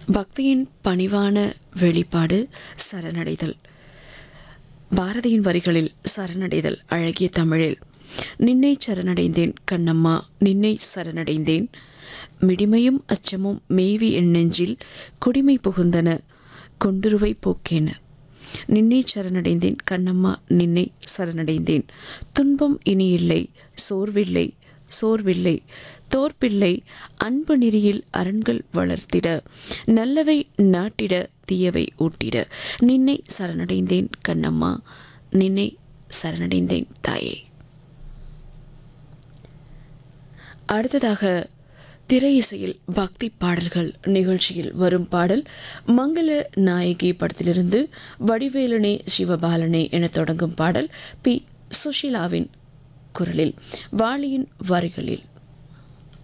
பக்தியின் பணிவான வெளிப்பாடு சரணடைதல் பாரதியின் வரிகளில் சரணடைதல் அழகிய தமிழில் நின்னை சரணடைந்தேன் கண்ணம்மா நின்னை சரணடைந்தேன் மிடிமையும் அச்சமும் மேவி என் நெஞ்சில் குடிமை புகுந்தன கொண்டுருவை போக்கேன நின்னை சரணடைந்தேன் கண்ணம்மா நின்னை சரணடைந்தேன் துன்பம் இனி இல்லை சோர்வில்லை சோர்வில்லை தோற்பில்லை அன்பு நெறியில் அரண்கள் வளர்த்திட நல்லவை நாட்டிட தீயவை ஊட்டிட நின்னை சரணடைந்தேன் கண்ணம்மா நின்னை சரணடைந்தேன் தாயே அடுத்ததாக திரை இசையில் பக்தி பாடல்கள் நிகழ்ச்சியில் வரும் பாடல் மங்கள நாயகி படத்திலிருந்து வடிவேலனே சிவபாலனே என தொடங்கும் பாடல் பி சுஷிலாவின் குரலில் வாலியின் வரிகளில்